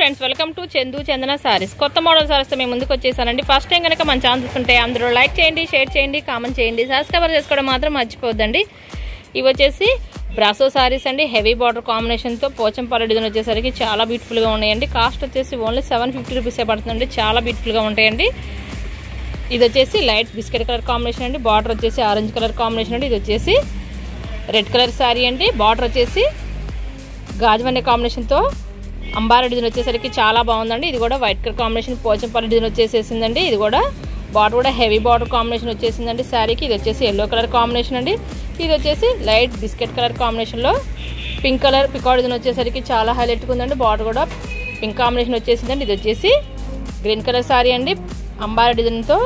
friends welcome to Chandu Chandana saris కొత్త model saris మేము ముందుకు వచ్చేసానండి ఫస్ట్ టైం కనుక మన ఛానల్ చూస్తుంటే అందరూ లైక్ చేయండి షేర్ చేయండి కామెంట్ చేయండి సబ్స్క్రైబర్ చేసుకోవడం మాత్రం మర్చిపోవద్దండి ఇవి వచ్చేసి బ్రాసో సారీస్ అండి హెవీ బార్డర్ కాంబినేషన్తో పోచంపల్లి డిజైన్ వచ్చేసరికి చాలా బ్యూటిఫుల్గా ఉన్నాయండి కాస్ట్ వచ్చేసి ఓన్లీ సెవెన్ ఫిఫ్టీ రూపీసే పడుతుందండి చాలా బ్యూటిఫుల్గా ఉంటాయండి ఇది వచ్చేసి లైట్ బిస్కెట్ కలర్ కాంబినేషన్ అండి బార్డర్ వచ్చేసి ఆరెంజ్ కలర్ కాంబినేషన్ అండి ఇది వచ్చేసి రెడ్ కలర్ శారీ అండి బార్డర్ వచ్చేసి గాజువన్య కాంబినేషన్తో అంబారా డిజైన్ వచ్చేసరికి చాలా బాగుందండి ఇది కూడా white colour combination Pochampally design వచ్చేసేసిందండి ఇది కూడా బార్డర్ కూడా హెవీ బార్డర్ కాంబినేషన్ వచ్చేసిందండి శారీకి ఇది వచ్చేసి ఎల్లో కలర్ కాంబినేషన్ అండి ఇది వచ్చేసి లైట్ బిస్కెట్ కలర్ కాంబినేషన్లో పింక్ కలర్ పికాడ్ డిజైన్ వచ్చేసరికి చాలా హైలైట్గా ఉందండి బార్డర్ కూడా పింక్ కాంబినేషన్ వచ్చేసిందండి ఇది వచ్చేసి గ్రీన్ కలర్ శారీ అండి అంబారా డిజైన్తో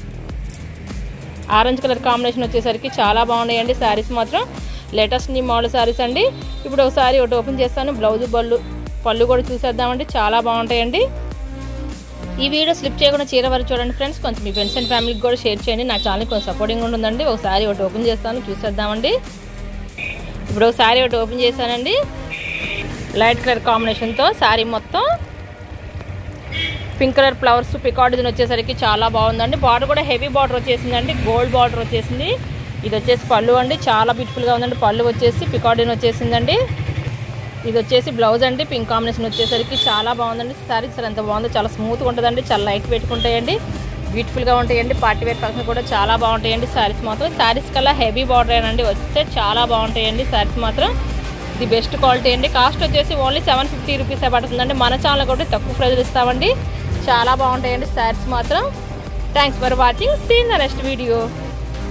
ఆరెంజ్ కలర్ కాంబినేషన్ వచ్చేసరికి చాలా బాగున్నాయండి శారీస్ మాత్రం లేటెస్ట్ నీ మోడల్ శారీస్ అండి ఇప్పుడు ఒకసారి ఒకటి ఓపెన్ చేస్తాను బ్లౌజ్ బళ్ళు పళ్ళు కూడా చూసేద్దామండి చాలా బాగుంటాయండి ఈ వీడియో స్లిప్ చేయకుండా చీర వరకు చూడండి ఫ్రెండ్స్ కొంచెం మీ ఫ్రెండ్స్ అండ్ ఫ్యామిలీకి కూడా షేర్ చేయండి నా ఛానల్ కొంచెం సపోర్టింగ్ ఉంటుందండి ఒకసారి ఒకటి ఓపెన్ చేస్తాను చూసేద్దామండి ఇప్పుడు ఒకసారి ఒకటి ఓపెన్ చేశానండి లైట్ కలర్ కాంబినేషన్తో శారీ మొత్తం పింక్ కలర్ ఫ్లవర్స్ పికాడ్ డిజైన్ వచ్చేసరికి చాలా బాగుందండి బార్డర్ కూడా హెవీ బార్డర్ వచ్చేసిందండి గోల్డ్ బార్డర్ వచ్చేసింది ఇది వచ్చేసి పళ్ళు అండి చాలా బ్యూటిఫుల్గా ఉందండి పళ్ళు వచ్చేసి పికాడ్ డిజైన్ వచ్చేసిందండి ఇది వచ్చేసి బ్లౌజ్ అండి పింక్ కాంబినేషన్ వచ్చేసరికి చాలా బాగుందండి సారీ సార్ ఎంత బాగుందో చాలా స్మూత్గా ఉంటుందండి చాలా లైట్ పెట్టుకుంటాయండి బ్యూటిఫుల్గా ఉంటాయండి పార్టీ వేర్ ఫంక్షన్ కూడా చాలా బాగుంటాయండి శారీస్ మాత్రం శారీస్ కల్లా హెవీ బార్డర్ అండి వస్తే చాలా బాగుంటాయండి శారీస్ మాత్రం ఇది బెస్ట్ క్వాలిటీ అండి కాస్ట్ వచ్చేసి ఓన్లీ సెవెన్ ఫిఫ్టీ రూపీసే పడుతుందండి మన ఛానల్ కూడా తక్కువ ప్రైజ్లు ఇస్తామండి చాలా బాగుంటాయండి శారీస్ మాత్రం thanks for watching seen the next video